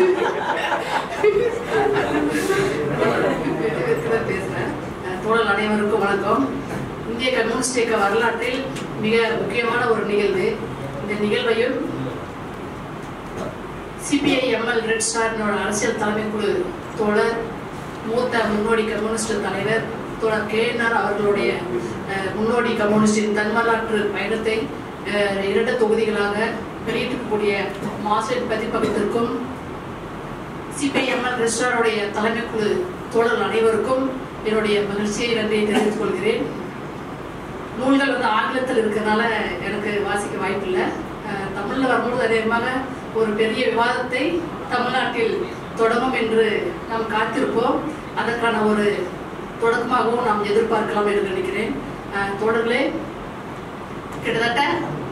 பேசுறேன் அஹ் தோழர் அனைவருக்கும் வணக்கம் இந்திய கம்யூனிஸ்ட் இயக்க வரலாற்றில் மிக முக்கியமான ஒரு நிகழ்வு இந்த நிகழ்வையும் சிபிஐ எம்எல் ரெட் ஸ்டாரினோட அரசியல் தலைமை குழு தோழர் மூத்த முன்னோடி கம்யூனிஸ்ட் தலைவர் தோழர் கேஎன்ஆர் அவர்களுடைய அஹ், முன்னோடி கம்யூனிஸ்டின் தன்மலாற்று பயணத்தை அஹ், இரண்டு தொகுதிகளாக வெளியிட்டிருக்கக்கூடிய மாசெட் பதிப்பகத்திற்கும் சிபிஎம்எல் ரெஸ்டாருடைய தலைமை குழு தோழர்கள் அனைவருக்கும் என்னுடைய மகிழ்ச்சியை நன்றியை தெரிவித்துக் கொள்கிறேன் நூல்கள் வந்து ஆங்கிலத்தில் இருக்கிறதுனால எனக்கு வாசிக்க வாய்ப்பில்லை அஹ், தமிழ்ல வரும்போது அதிகமாக ஒரு பெரிய விவாதத்தை தமிழ்நாட்டில் தொடங்கும் என்று நாம் காத்திருப்போம் அதற்கான ஒரு தொடக்கமாகவும் நாம் எதிர்பார்க்கலாம் என்று நினைக்கிறேன் அஹ், தோழர்களே கிட்டத்தட்ட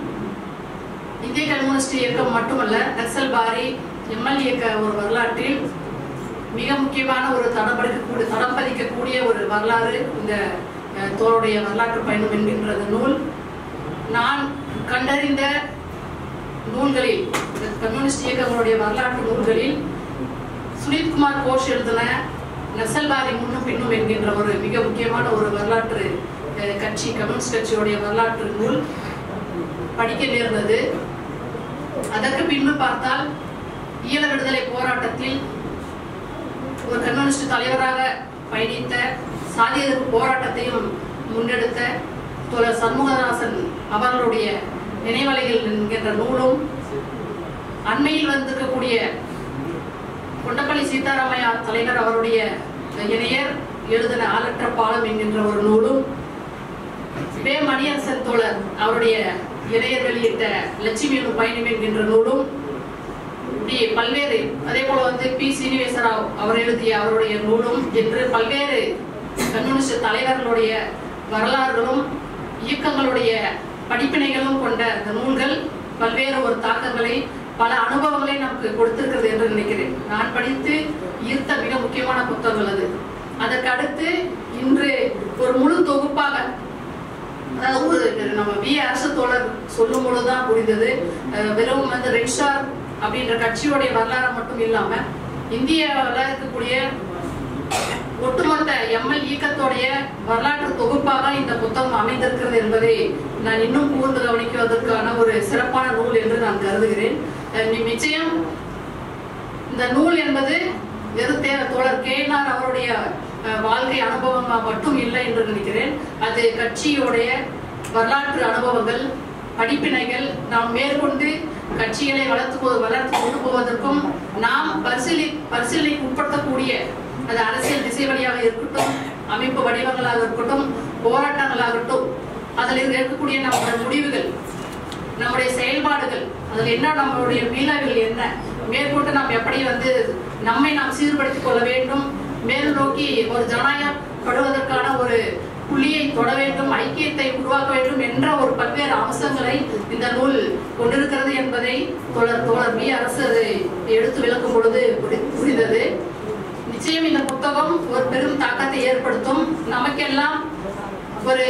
இந்திய கம்யூனிஸ்ட் இயக்கம் மட்டுமல்ல நக்சல் பாரி எம்எல் இயக்க ஒரு வரலாற்றில் மிக முக்கியமான ஒரு தடம் பதிக்கக்கூடிய தடம் பதிக்கக்கூடிய ஒரு வரலாறு இந்த அஹ், தோளுடைய வரலாற்று பயணம் என்கின்ற அந்த நூல் நான் கண்டறிந்த நூல்களில் இந்த கம்யூனிஸ்ட் இயக்கங்களுடைய வரலாற்று நூல்களில் சுனித்குமார் கோஷ் எழுதின நக்சல்வாதி முன்னும் பின்னும் என்கின்ற ஒரு மிக முக்கியமான ஒரு வரலாற்று அஹ், கட்சி கம்யூனிஸ்ட் கட்சியுடைய வரலாற்று நூல் படிக்க நேர்ந்தது அதற்கு பின்பு பார்த்தால் ஈழ விடுதலை போராட்டத்தில் ஒரு கம்யூனிஸ்ட் தலைவராக பயணித்த சாதி எதிர்ப்பு போராட்டத்தையும் முன்னெடுத்த தோழர் சண்முகதாசன் அவர்களுடைய நினைவலைகள் என்கின்ற நூலும் அண்மையில் வந்திருக்கக்கூடிய கொண்டப்பள்ளி சீதாராமையா தலைவர் அவருடைய இணையர் எழுதின ஆளற்ற பாலம் என்கின்ற ஒரு நூலும் வே மணியரசன் தோழர் அவருடைய இணையர் வெளியிட்ட லட்சுமி எனும் பயணம் என்கின்ற நூலும் இப்படி பல்வேறு அதே போல வந்து பி சீனிவேசராவ் அவர் எழுதிய அவருடைய நூலும் என்று பல்வேறு கம்யூனிஸ்ட் தலைவர்களுடைய வரலாறுகளும் இயக்கங்களுடைய படிப்பினைகளும் கொண்ட அந்த நூல்கள் பல்வேறு ஒரு தாக்கங்களை பல அனுபவங்களை நமக்கு கொடுத்திருக்கிறது என்று நினைக்கிறேன் நான் படித்து ஈர்த்த மிக முக்கியமான புத்தகங்கள் அது அதற்கு அடுத்து இன்று ஒரு முழு தொகுப்பாக அதாவது ஒரு நம்ம வி அரசு தோழர் சொல்லும் பொழுதுதான் புரிந்தது அஹ் வெறும் வந்து ரெட் ஸ்டார் அப்படின்ற கட்சியோடைய வரலாறு மட்டும் இல்லாம இந்தியாவில் இருக்கக்கூடிய ஒட்டுமொத்த எம்எல் இயக்கத்தோடைய வரலாற்று தொகுப்பாக இந்த புத்தகம் அமைந்திருக்கிறது என்பதை நான் இன்னும் கூர்ந்து கவனிக்குவதற்கான ஒரு சிறப்பான நூல் என்று நான் கருதுகிறேன் அஹ் நி- நிச்சயம் இந்த நூல் என்பது வெறும் தே- தோழர் கேஎன்ஆர் அவருடைய அஹ், வாழ்க்கை அனுபவம் மட்டும் இல்லை என்று நினைக்கிறேன் அது கட்சியுடைய வரலாற்று அனுபவங்கள் படிப்பினைகள் நாம் மேற்கொண்டு கட்சிகளை வளர்த்து போ- வளர்த்து கொண்டு போவதற்கும் நாம் பரிசீலி பரிசீலனைக்கு உட்படுத்தக்கூடிய அது அரசியல் திசை வழியாக இருக்கட்டும் அமைப்பு வடிவங்களாக இருக்கட்டும் போராட்டங்களாகட்டும் அதில் இருக்கக்கூடிய நம்முடைய முடிவுகள் நம்முடைய செயல்பாடுகள் அதில் என்ன நம்மளுடைய மீளவில் என்ன மேற்கொண்டு நாம் எப்படி வந்து நம்மை நாம் சீர்படுத்திக் கொள்ள வேண்டும் மேல் நோக்கி ஒரு ஜனநாயகப்படுவதற்கான ஒரு புள்ளியை தொட வேண்டும் ஐக்கியத்தை உருவாக்க வேண்டும் என்ற ஒரு பல்வேறு அம்சங்களை இந்த நூல் கொண்டிருக்கிறது என்பதை தோழர் தோழர் பி அரசு அதை எடுத்து விளக்கும் பொழுது புரி- புரிந்தது நிச்சயம் இந்த புத்தகம் ஒரு பெரும் தாக்கத்தை ஏற்படுத்தும் நமக்கெல்லாம் ஒரு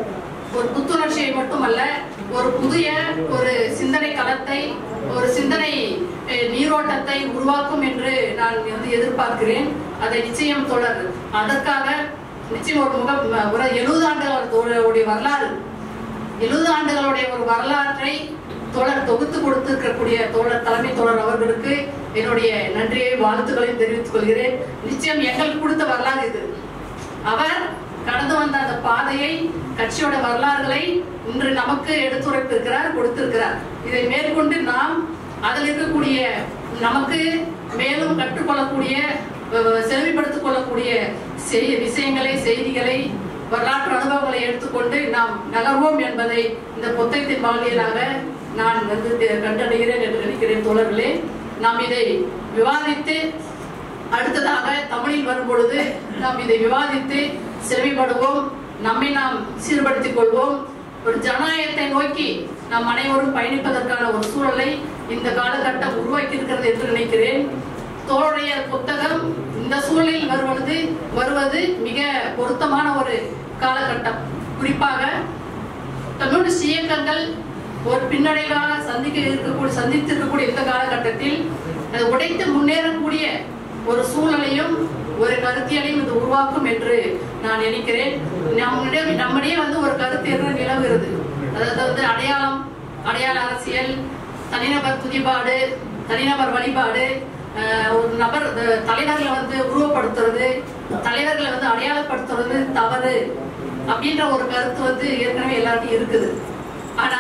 ஒரு புத்துணர்ச்சியை மட்டுமல்ல ஒரு புதிய ஒரு சிந்தனை களத்தை ஒரு சிந்தனை அஹ், நீரோட்டத்தை உருவாக்கும் என்று நான் வந்து எதிர்பார்க்கிறேன் அதை நிச்சயம் தொடர் அதற்காக நிச்சயம் ஒரு முக ஒரு எழுபது ஆண்டுகளுடைய வரலாறு எழுபது ஆண்டுகளுடைய ஒரு வரலாற்றை தோழர் தொகுத்து கொடுத்திருக்கக்கூடிய தோழர் தலைமை தோழர் அவர்களுக்கு என்னுடைய நன்றியை வாழ்த்துக்களையும் தெரிவித்துக் கொள்கிறேன் நிச்சயம் எங்களுக்கு கொடுத்த வரலாறு இது அவர் கடந்து வந்த அந்த பாதையை கட்சியோட வரலாறுகளை இன்று நமக்கு எடுத்துரைத்திருக்கிறார் கொடுத்திருக்கிறார் இதை மேற்கொண்டு நாம் அதில் இருக்கக்கூடிய நமக்கு மேலும் கற்றுக்கொள்ளக்கூடிய அஹ், செழுமைப்படுத்திக் கொள்ளக்கூடிய செய்- விஷயங்களை செய்திகளை வரலாற்று அனுபவங்களை எடுத்துக்கொண்டு நாம் நகர்வோம் என்பதை இந்த புத்தகத்தின் வாயிலாக நான் வந்து தெ- கண்டடைகிறேன் என்று நினைக்கிறேன் தோழர்களே நாம் இதை விவாதித்து அடுத்ததாக தமிழில் வரும் பொழுது நாம் இதை விவாதித்து செவிப்படுவோம் நம்மை நாம் சீர்படுத்திக் கொள்வோம் ஒரு ஜனநாயகத்தை நோக்கி நாம் அனைவரும் பயணிப்பதற்கான ஒரு சூழலை இந்த காலகட்டம் உருவாக்கி இருக்கிறது என்று நினைக்கிறேன் தோளுடைய புத்தகம் இந்த சூழலில் வருவது வருவது மிக பொருத்தமான ஒரு காலகட்டம் குறிப்பாக கம்யூனிஸ்ட் இயக்கங்கள் ஒரு பின்னடைவாக சந்திக்க இருக்கக்கூடிய சந்தித்திருக்கக்கூடிய இந்த காலகட்டத்தில் அதை உடைத்து முன்னேறக்கூடிய ஒரு சூழ்நிலையும் ஒரு கருத்தியலையும் இது உருவாக்கும் என்று நான் நினைக்கிறேன் நம்முடைய நம்முடைய வந்து ஒரு கருத்து என்ன நிலவுகிறது அதாவது வந்து அடையாளம் அடையாள அரசியல் தனிநபர் துதிபாடு தனிநபர் வழிபாடு அஹ், ஒரு நபர் அஹ், தலைவர்களை வந்து உருவப்படுத்துறது தலைவர்களை வந்து அடையாளப்படுத்துறது தவறு அப்படின்ற ஒரு கருத்து வந்து ஏற்கனவே எல்லாருக்கும் இருக்குது ஆனா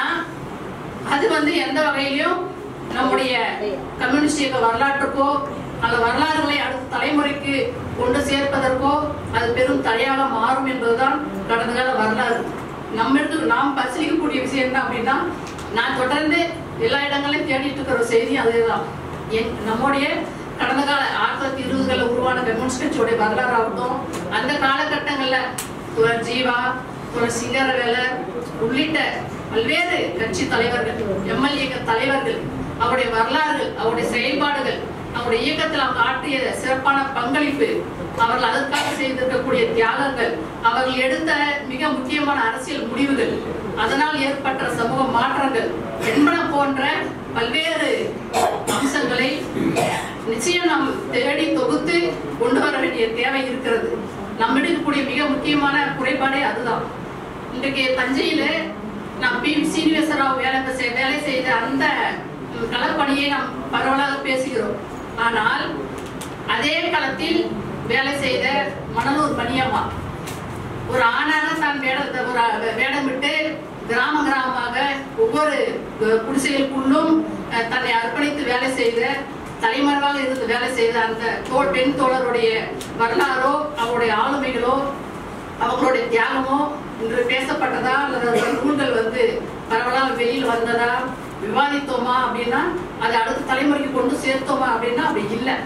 அது வந்து எந்த வகையிலும் நம்முடைய கம்யூனிஸ்ட் இயக்க வரலாற்றுக்கோ அந்த வரலாறுகளை அடுத்த தலைமுறைக்கு கொண்டு சேர்ப்பதற்கோ அது பெரும் தடையாக மாறும் என்பதுதான் கடந்த கால வரலாறு நம்மளுக்கு நாம் பரிசீலிக்கக்கூடிய விஷயம் என்ன அப்படின்னா நான் தொடர்ந்து எல்லா இடங்களையும் தேடிட்டு இருக்கிற ஒரு செய்தி அதுதான் என் நம்முடைய கடந்த கால ஆயிரத்தி தொள்ளாயிரத்தி இருபதுகளில் உருவான கம்யூனிஸ்ட் கட்சியோடைய வரலாறு ஆகட்டும் அந்த காலகட்டங்கள்ல துவர் ஜீவா துவர் சிங்கரவேலர் உள்ளிட்ட பல்வேறு கட்சி தலைவர்கள் எம்எல்ஏ தலைவர்கள் அவருடைய வரலாறுகள் அவருடைய செயல்பாடுகள் அவருடைய இயக்கத்தில் அவங்க ஆற்றிய சிறப்பான பங்களிப்பு அவர்கள் அதற்காக செய்திருக்கக்கூடிய தியாகங்கள் அவர்கள் எடுத்த மிக முக்கியமான அரசியல் முடிவுகள் அதனால் ஏற்பட்ட சமூக மாற்றங்கள் என்பன போன்ற பல்வேறு அம்சங்களை நிச்சயம் நாம் தேடி தொகுத்து கொண்டு வர வேண்டிய தேவை இருக்கிறது நம்மிடம் இருக்கக்கூடிய மிக முக்கியமான குறைபாடே அதுதான் இன்றைக்கு தஞ்சையில நாம் பி சீனிவாசராவ் வேலை செய்- வேலை செய்த அந்த ம், களப்பணியை நாம் பரவலாக பேசுகிறோம் ஆனால் அதே களத்தில் வேலை செய்த மணலூர் மணியம்மா ஒரு ஆணாக தான் வேடத்தை ஒரு வேடமிட்டு கிராம கிராமமாக ஒவ்வொரு அஹ், குடிசைகளுக்குள்ளும் அஹ், தன்னை அர்ப்பணித்து வேலை செய்த தலைமறைவாக இருந்து வேலை செய்த அந்த தோல் பெண் தோழருடைய வரலாறோ அவருடைய ஆளுமைகளோ அவங்களுடைய தியாகமோ இன்று பேசப்பட்டதா அல்லது அந்த நூல்கள் வந்து பரவலாக வெளியில் வந்ததா விவாதித்தோமா அப்படின்னா அதை அடுத்த தலைமுறைக்கு கொண்டு சேர்த்தோமா அப்படின்னா அப்படி இல்லை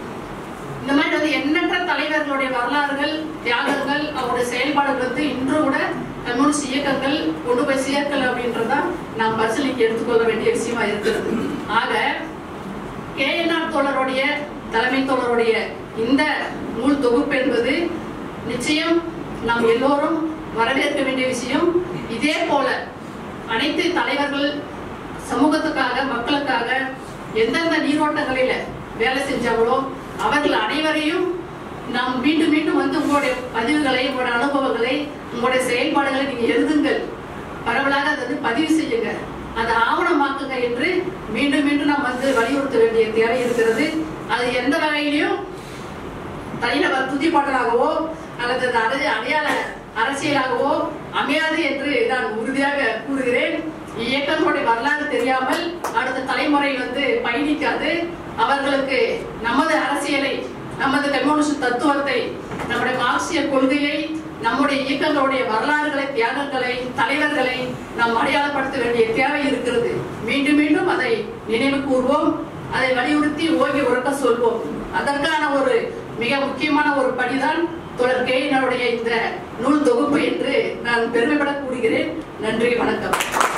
இந்த மாதிரி வந்து எண்ணற்ற தலைவர்களுடைய வரலாறுகள் தியாகங்கள் அவருடைய செயல்பாடுகள் வந்து இன்று கூட கம்யூனிஸ்ட் இயக்கங்கள் கொண்டு போய் சேர்க்கல அப்படின்றதா நாம் பரிசீலிக்க எடுத்துக்கொள்ள வேண்டிய விஷயமா இருக்கிறது ஆக கேஎன்ஆர் தோழருடைய தலைமை தோழருடைய இந்த நூல் தொகுப்பு என்பது நிச்சயம் நாம் எல்லோரும் வரவேற்க வேண்டிய விஷயம் இதே போல அனைத்து தலைவர்கள் சமூகத்துக்காக மக்களுக்காக எந்தெந்த நீரோட்டங்களில வேலை செஞ்சாங்களோ அவர்கள் அனைவரையும் நாம் மீண்டும் மீண்டும் வந்து உங்களுடைய பதிவுகளை உங்களுடைய அனுபவங்களை உங்களுடைய செயல்பாடுகளை நீங்க எழுதுங்கள் பரவலாக அதை வந்து பதிவு செய்யுங்க அதை ஆவணமாக்குங்க என்று மீண்டும் மீண்டும் நாம் வந்து வலியுறுத்த வேண்டிய தேவை இருக்கிறது அது எந்த வகையிலையும் தனிநபர் துதிப்பாடலாகவோ அல்லது அது அடைய அடையாள அரசியலாகவோ அமையாது என்று நான் உறுதியாக கூறுகிறேன் இயக்கங்களுடைய வரலாறு தெரியாமல் அடுத்த தலைமுறை வந்து பயணிக்காது அவர்களுக்கு நமது அரசியலை நமது கம்யூனிஸ்ட் தத்துவத்தை நம்முடைய மார்க்சிய கொள்கையை நம்முடைய இயக்கங்களுடைய வரலாறுகளை தியாகங்களை தலைவர்களை நாம் அடையாளப்படுத்த வேண்டிய தேவை இருக்கிறது மீண்டும் மீண்டும் அதை நினைவு கூர்வோம் அதை வலியுறுத்தி ஓங்கி உறக்க சொல்வோம் அதற்கான ஒரு மிக முக்கியமான ஒரு படிதான் தொடர் கேயினருடைய இந்த நூல் தொகுப்பு என்று நான் பெருமைப்பட கூறுகிறேன் நன்றி வணக்கம்